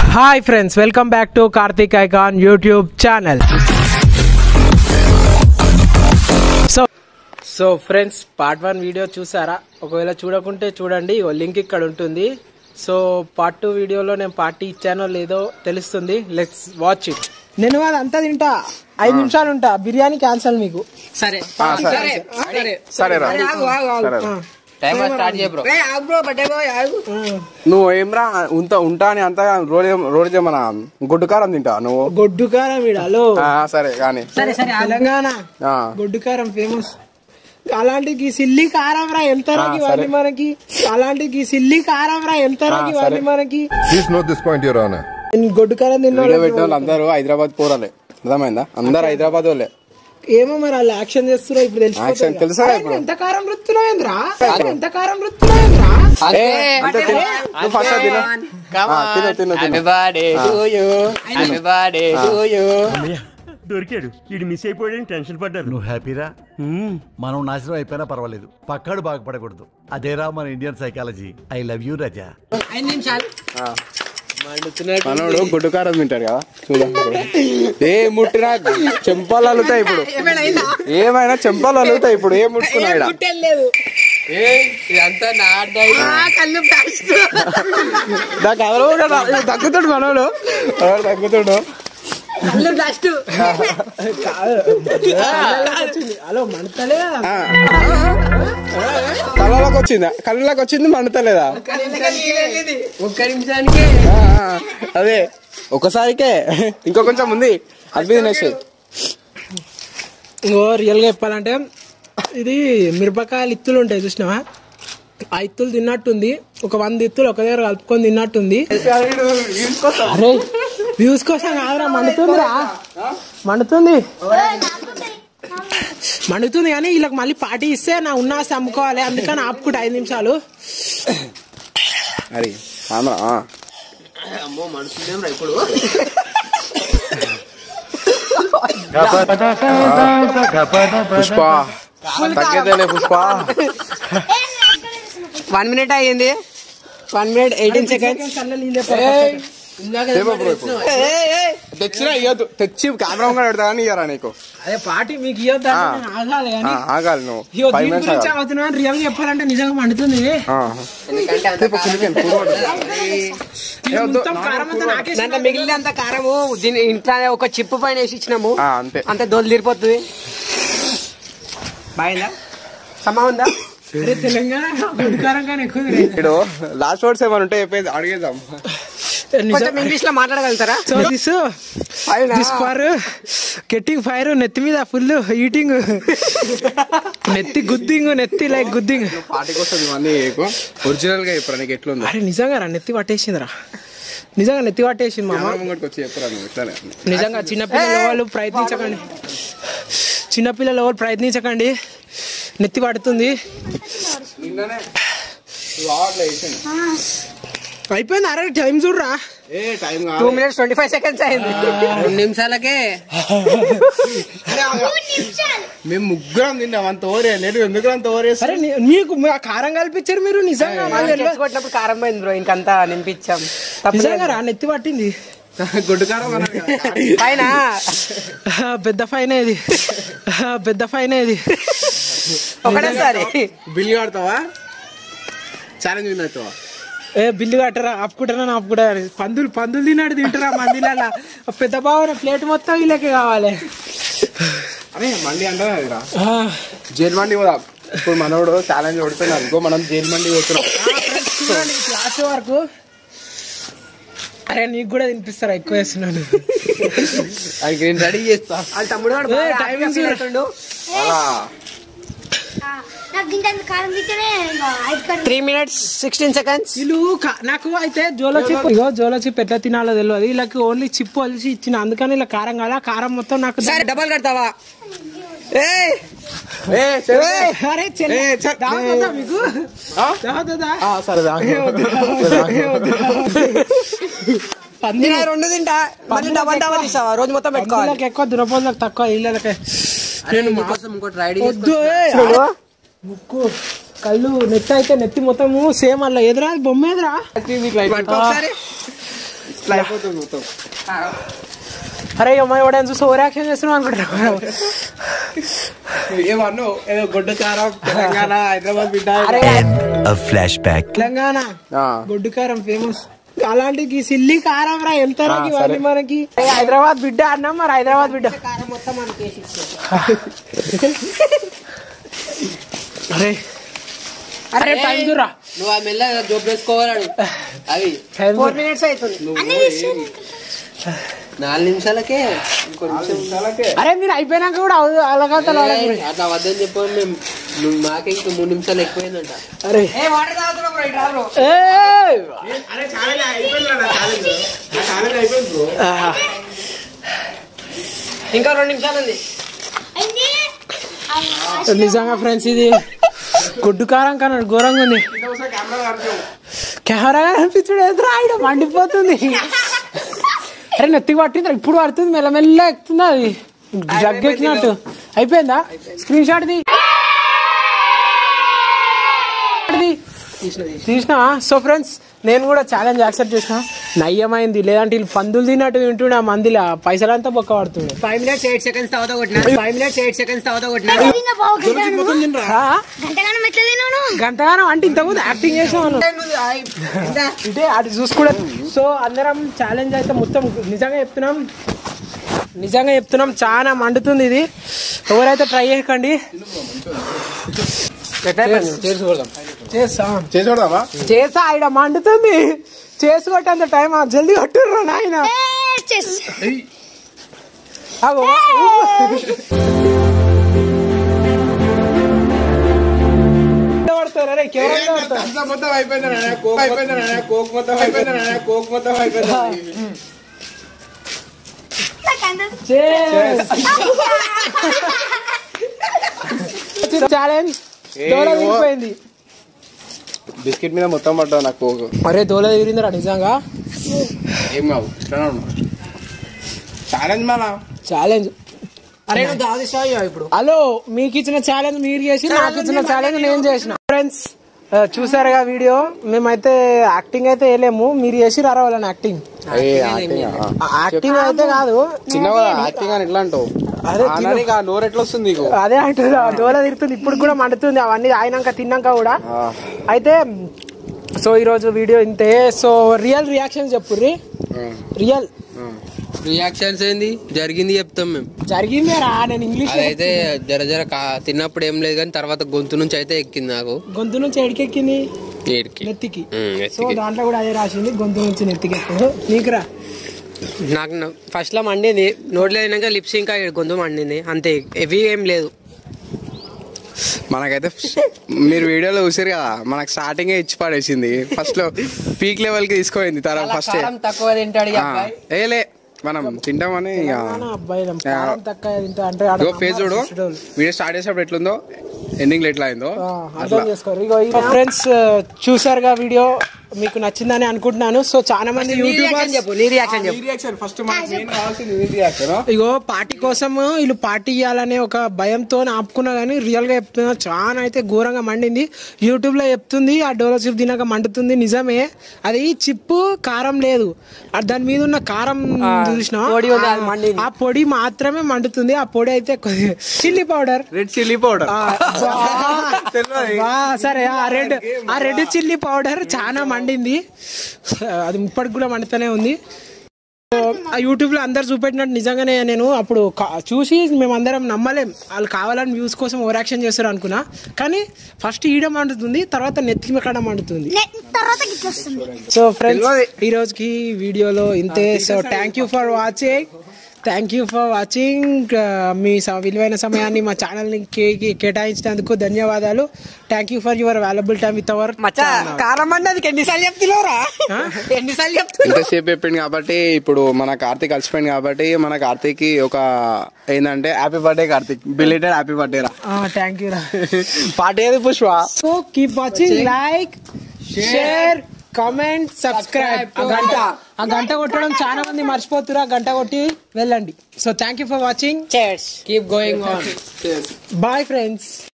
Hi friends welcome back to Karthik icon YouTube channel so so friends part one video చూసారా ఒకవేళ చూడకుంటే చూడండి ఓ link ఇక్కడ ఉంటుంది సో పార్ట్ టూ వీడియోలో నేను పార్టీ ఇచ్చానో లేదో తెలుస్తుంది లెట్స్ వాచ్ ఇట్ నేను అదంతా తింటా ఐదు నిమిషాలు ఉంటా బిర్యానీ క్యాన్సల్ మీకు సరే సరే. సరే రా సరే రా. టైం స్టార్ట్ చేయ బ్రో నువ్వు ఏమ్రా ఉంత ఉంటా అని అంత రోజు రోజు మన గుడ్డు కారం తింటా నువ్వు గొడ్డు కారం ఈడ హలో ఆ, సరే కానీ సరే సరే తెలంగాణ ఆ, గొడ్డు కారం ఫేమస్ అలాంటి ఈ సిల్లి కారం రా వెళ్తారా ఆ, ఇవన్నీ సరే. మనకి అలాంటి ఈ సిల్లి కారం రా వెళ్తారా ఆ, ఇవన్నీ సరే. మనకి Please note this point, Your Honor. నేను గొడ్డు కారం తిన్నా వీడియో పెట్టే వాళ్ళు అందరూ హైదరాబాద్ పోరాలే అర్థమైందా అందరు హైదరాబాద్ వాళ్ళే ఏమో మరి వాళ్ళు యాక్షన్ చేస్తున్నా ఇప్పుడు యాక్షన్ తెలిసిపోతుంది తెలుసా కదా. ఇప్పుడు? ఎంత కారం రుత్తున్నావేంద్రా ఎంత కారం రుత్తున్నావేంద్రా ఏ, అంతే తిను. నువ్వు ఫస్ట్ అది తిను. ఆ, తిను తిను తిను దొరికాడు వీడు మిస్ అయిపోయాడని టెన్షన్ పడ్డారు నువ్వు హ్యాపీరా మనం నాశనం అయిపోయినా పర్వాలేదు పక్కాడు బాగుపడకూడదు అదేరా మన Indian psychology I love you Raja ఐదు నిమిషాలు ఆ. మనోడు గుడ్డు కారం తింటారు కదా చూద్దాం ఏ ముట్టినా చెంపాలు అల్లుతాయి ఇప్పుడు ఏమైనా చెంపాలు అల్లుతాయి ఇప్పుడు ఏ ముట్టుకున్నా ఈడ. లేదు ఇదంతా నా కళ్ళు ప్లాస్ట్ నాకు అదలవు కదా ఇది తగ్గుతాడు మనోడు మనోడు తగ్గుతాడు కళ్ళు ప్లాస్ట్ హలో మంటలే ఆ. కళ్ళలోకి వచ్చిందా కళ్ళలోకి వచ్చింది మండుతలేదా ఒక్క నిమిషానికి ఆ, ఆ, అదే ఒకసారికే ఇంకో కొంచెం ఉంది అది తినేసి ఇంకో రియల్ గా చెప్పాలంటే ఇది మిరపకాయలు ఇత్తులు ఉంటాయి చూసినావా ఆ ఇత్తులు తిన్నట్టుంది ఒక వంద ఇత్తులు ఒక దగ్గర కలుపుకొని తిన్నట్టుంది అరే వ్యూస్ కోసం కాదురా మండుతుందిరా మండుతుంది మండుతుంది కానీ వీళ్ళకి మళ్ళీ పార్టీ ఇస్తే నా ఉన్నాసి అమ్ముకోవాలి అందుకని ఆపుకుంటా ఐదు నిమిషాలు అరే ఆమరా ఆ. అమ్మో మనుషులేం రా ఇప్పుడు పుష్ప తగ్గేదేలే పుష్ప వన్ మినిట్ అయ్యింది వన్ మినిట్ ఎయిటీన్ సెకండ్స్ ఏమో బ్రో ఇప్పుడు. తెచ్చినా ఇయ్యద్దు తెచ్చి కెమెరా ముంగడ పెడతా కానీ ఇయ్యరా నీకు అదే పార్టీ మీకు ఇవ్వద్దా ఆగాలి ఆ, కానీ ఆగాలి నువ్వు ఇగో ఫైవ్ దీని మినిట్స్ గురించి ఆగాలి అవుతున్నాను రియల్ గా చెప్పాలంటే నిజంగా మండుతుంది ఆ. ఎందుకంటే అంత చెప్పు, చిలికెన్, కూర పట్టు. ఇది ఏ వద్దు, మొత్తం నాన్న కారం అంతా కూర నాకే దాంట్లో మిగిలినంత కారము దీని ఇంట్లో ఒక చిప్పు పైన వేసి ఇచ్చినాము ఆ, అంతే అంతే దోలు తీరిపోతుంది బాగుందా సమా ఉందా అరే తెలంగాణ గుడికారం కానీ ఎక్కువ తినేది. ఇప్పుడు లాస్ట్ వర్డ్స్ ఏమైనా ఉంటే చెప్పేది అడిగేద్దాం కొంచెం ఇంగ్లీష్ లో మాట్లాడగలుగుతారా so this Fire. This for getting fire నెత్తి మీద ఫుల్ ఈటింగ్ నెత్తి గుద్దింగ్ నెత్తి లైక్ గుద్దింగ్ పార్టీ కోసం ఇవన్నీ ఒరిజినల్ గా చెప్పరా నీకు ఎట్లుందో అరే నిజంగా రా నెత్తి పట్టేసిందిరా నిజంగా నెత్తి పట్టేసింది మామ కెమెరా ముంగడికి వచ్చి చెప్పరా నువ్వు ఇట్లానే నిజంగా చిన్నపిల్లల వాళ్ళు ప్రయత్నించకండి చిన్నపిల్లల వాళ్ళు ప్రయత్నించకండి నెత్తి పడుతుంది నిన్ననే వాడలే వేసాను. అయిపోయింది అరే టైం చూడరా ఏ time two minutes twenty five seconds అయింది రెండు నిమిషాలకే మేము ముగ్గురం తిన్నాం అంత ఓరే నేను ఎందుకు అంత ఓరేస్తా అరే నీ- నీకు మీ- ఆ కారం కల్పించారు మీరు నిజంగా నాకు తెలియదు. కొట్టినప్పుడు కారం పోయింది బ్రో ఇంకంతా నింపించాం తప్పు నిజంగా రా నెత్తి పట్టింది గుడ్డు కారం అన్నారు కదా. పైన ఆ, పెద్ద ఫైన్ ఇది ఆ, పెద్ద ఫైన్ ఇది ఒకటేసారి బిల్లు కడతావా ఛాలెంజ్ విన్నట్టువా ఏ బిల్లు కట్టరా ఆపుకుంటారా ఆపుకుంటా పందులు పందులు తిన్నాడు తింటారా మందిలా పెద్ద బావ ప్లేట్ మొత్తం వీళ్ళకి కావాలి అరే మండి అంటారా అదిరా ఆ, జైలు మండి కూడా ఇప్పుడు మనోడు ఛాలెంజ్ కొడుతున్నాం అనుకో మనం జైలు మండి పోతున్నాం చూడండి క్లాస్ వరకు అరే నీకు కూడా తినిపిస్తారా ఎక్కువ వేస్తున్నాను అది నేను రెడీ చేస్తా వాళ్ళ తమ్ముడు వాడు ఏ, బాగా టైమింగ్ హ్యాపీగా feel చూడు. అవుతుండు. అలా నాకు ఇంత కారం తింటేనే ఐదు కట్టు త్రీ మినిట్స్ సిక్స్టీన్ సెకండ్స్ వీళ్ళు కా- నాకు అయితే జోలో చిప్ ఇగో జోలో చిప్ ఎట్లా తినాలో తెలియదు వీళ్ళకి ఓన్లీ చిప్ వలిసి ఇచ్చిన అందుకని ఇలా కారం కాదా కారం మొత్తం నాకు సరే డబల్ కడతావా ఏయ్ ఏ చెల్లి. అరే చెల్లి, ఏ, చె- దావత్ వద్దా మీకు ఆ? దావత్ వద్దా? ఆ, సరే దా. పంది నేను రెండు తింటా మళ్ళీ డబల్ డబల్ ఇస్తావా రోజు మొత్తం పెట్టుకోవాలి పందులకు ఎక్కువ దురపందులకు తక్కువ ఇళ్ళకి నేను మీకోసం ఇంకోటి రెడీ వద్దు ఏ, ముక్కు కళ్ళు నెత్తి అయితే నెత్తి మొత్తము సేమ్ అల్ల ఎదురా బొమ్మ ఎదురా పట్టుకో ఒకసారి ఇట్లా అయిపోతుంది మొత్తం అరే అమ్మాయి వాడు చూసి ఓవర్ యాక్షన్ చేస్తున్నావు అనుకుంటున్నావు ఏమన్నా ఏదో గొడ్డు కారం తెలంగాణ హైదరాబాద్ బిడ్డ అరే A flashback. తెలంగాణ ఆ, గొడ్డు కారం ఫేమస్ అలాంటి సిల్లి కారం రా ఎంత ఆ, సరే. మనకి ఏ, హైదరాబాద్ బిడ్డ అన్నాం మరి హైదరాబాద్ బిడ్డ అరే అరే టైం చూరా నువ్వు ఆ మెల్ల జోబ్ వేసుకోవాలడు అవి ఫోర్ మినిట్స్ అవుతుంది నాలుగు నిమిషాలకే ఇంకో నిమిషం అరే మీరు అయిపోయినాక కూడా అవ- అలాగంతా ఏయ్, అట్లా వద్దని చెప్పాను మేము నువ్వు మాకే ఇంకో మూడు నిమిషాలు ఎక్కువైందంట అరే ఏయ్! ఆహా. ఇంకా రెండు నిమిషాలు ఉంది నిజంగా ఫ్రెండ్స్ ఇది గుడ్డు కారం కన్నా ఘోరంగా ఉంది కెమెరా అనిపించడం ఎదురు ఆయన మండిపోతుంది అరే నెత్తికి పట్టింది ఇప్పుడు పడుతుంది మెల్లమెల్ల ఎక్కుతుంది అది జగ్ ఎక్కినట్టు అయిపోయిందా స్క్రీన్ షాట్ ది తీసిన సో ఫ్రెండ్స్ నేను కూడా ఛాలెంజ్ యాక్సెప్ట్ చేసిన నయ్యమైంది లేదంటే వీళ్ళు పందులు తిన్నట్టు తింటుండే ఆ మందిలో పైసలంతా బొక్క పడుతుండే ఫైవ్ మినిట్స్ ఎయిట్ సెకండ్స్ తర్వాత కొట్టినా ఫైవ్ మినిట్స్ ఎయిట్ సెకండ్స్ తర్వాత కొట్టినా తిన్న బావు గంటగానం ఆ? గంటగానం ఎట్లా తిన్నాను గంటగానం అంటే ఇంతకుముందు యాక్టింగ్ చేసాను ఇదే అది చూసుకోవడం సో అందరం ఛాలెంజ్ అయితే మొత్తం నిజంగా చెప్తున్నాం నిజంగా చెప్తున్నాం చాలా మండుతుంది ఇది ఎవరైతే ట్రై చేయకండి చేస్తా చేసి చేసా ఆయన మండుతుంది చేసి కొట్టేంత టైం జల్దీ కొట్టుర్రా నాయన చెస్ అగో పడతారు అరే కెమెరా పడతారు అంతా మొత్తం అయిపోయింది నాన్న కోక్ అయిపోయింది నాన్న కోక్ మొత్తం అయిపోయింది నాన్న కోక్ మొత్తం అయిపోయింది ఛాలెంజ్ దోల దిగిపోయింది బిస్కెట్ మీద మొత్తం పడ్డావు నాకు కోక్ అరే దోల దిగిరిందిరా నిజంగా ఏం కావు ఛాలెంజ్ మన ఛాలెంజ్ అరే నువ్వు దాదిస్తావు ఇప్పుడు హలో మీకు ఇచ్చిన ఛాలెంజ్ మీరు చేసి నాకు ఇచ్చిన ఛాలెంజ్ నేను చేసిన ఫ్రెండ్స్ చూసారుగా వీడియో మేమైతే యాక్టింగ్ అయితే వేయలేము మీరు చేసి రావాలని యాక్టింగ్ యాక్టింగ్ అయితే కాదు చిన్నగా యాక్టింగ్ అని ఎట్లా అంటావు అరే, అదే నీకు ఆ నోరు ఎట్లా వస్తుంది నీకు అదే అంటున్నా దోల తిరుగుతుంది ఇప్పుడు కూడా మండుతుంది అవన్నీ అయినాక తిన్నాక కూడా ఆ. అయితే సో ఈరోజు వీడియో ఇంతే సో రియల్ రియాక్షన్ చెప్పుర్రి రియల్ రియాక్షన్స్ ఏంది జరిగింది చెప్తాం మేము జరిగిందే రా నేను ఇంగ్లీష్ అదైతే జర జర కా- తిన్నప్పుడు ఏం లేదు కానీ తర్వాత గొంతు నుంచి అయితే ఎక్కింది నాకు గొంతు నుంచి ఎడికెక్కింది ఏడికి నెత్తికి ఉమ్, సో నెత్తికి. దాంట్లో కూడా అదే రాసింది గొంతు నుంచి నెత్తికి ఎప్పుడు నీకురా నాకు ఫస్ట్ లో మండింది నోట్లో అయినాక లిప్స్ ఇంకా గొంతు మండింది అంతే హెవీ ఏం లేదు మనకైతే మీరు వీడియోలో చూసారు కదా మనకు స్టార్టింగ్ ఇచ్చి పడేసింది ఫస్ట్ లో పీక్ లెవెల్ కి తీసుకోయింది తర్వాత ఫస్ట్ తక్కువ తింటాడు ఈ అబ్బాయి ఏలే మనం తింటామని ఇక మన అబ్బాయి కారం తక్కువ తింటా అంటే ఆడ ఇగో ఫేస్ చూడు చూసేటోళ్ళు. వీడియో స్టార్ట్ చేసేటప్పుడు ఎట్లుందో ఎండింగ్ లో ఎట్లా అయిందో ఆ, అర్థం చేసుకోరు ఇగో ఫ్రెండ్స్ చూసారుగా వీడియో మీకు నచ్చిందని అనుకుంటున్నాను సో చాలా మంది యూట్యూబర్స్ చెప్పు నీ రియాక్షన్ చెప్పు రియాక్షన్ ఫస్ట్ మనకి మెయిన్ కావాల్సింది నీ రియాక్షన్ ఇగో పార్టీ కోసం వీళ్ళు పార్టీ ఇవ్వాలనే ఒక భయంతో ఆపుకున్నా కానీ రియల్ గా చెప్తున్నా చాలా అయితే ఘోరంగా మండింది యూట్యూబ్ లో చెప్తుంది ఆ డోలో చిప్ తినాక మండుతుంది నిజమే అది చిప్పు కారం లేదు ఆ దాని మీద ఉన్న కారం చూసిన పొడి ఉంది, అది మండింది. ఆ పొడి మాత్రమే మండుతుంది ఆ పొడి అయితే chilli powder red chilli powder సరే ఆ రెడ్ ఆ రెడ్ చిల్లీ పౌడర్ చాలా మండింది అది ఇప్పటికి కూడా మండుతూనే ఉంది సో, ఆ యూట్యూబ్ లో అందరు చూపెట్టినట్టు నిజంగానే నేను అప్పుడు కా- చూసి మేమందరం నమ్మలేం వాళ్ళు కావాలని వ్యూస్ కోసం ఓవర్ యాక్షన్ చేస్తారు అనుకున్నా కానీ ఫస్ట్ ఈడ మండుతుంది తర్వాత నెత్తి కడ మండుతుంది నే- తర్వాత గిట్ల వస్తుంది సో ఫ్రెండ్స్ ఈ రోజుకి వీడియోలో ఇంతే so thank you for watching thank you for watching మీ స- విలువైన సమయాన్ని మా ఛానల్ని కే- కేటాయించినందుకు ధన్యవాదాలు thank you for your valuable time with our మచ్చా కారం అంటే అది ఎన్నిసార్లు చెప్తున్నావురా ఎన్నిసార్లు చెప్తున్నా ఇంతసేపు చెప్పింది కాబట్టి ఇప్పుడు మన కార్తీక్ కలిసిపోయింది కాబట్టి మన కార్తీక్ ఒక ఏంటంటే happy birthday Karthik belated happy birthday రా థ్యాంక్ యూ రా పార్టీ ఏది Pushpa so keep watching like share comment subscribe ఆ గంట ఆ గంట కొట్టడం చాలా మంది మర్చిపోతున్నారు ఆ గంట కొట్టి వెళ్ళండి so thank you for watching keep going on bye friends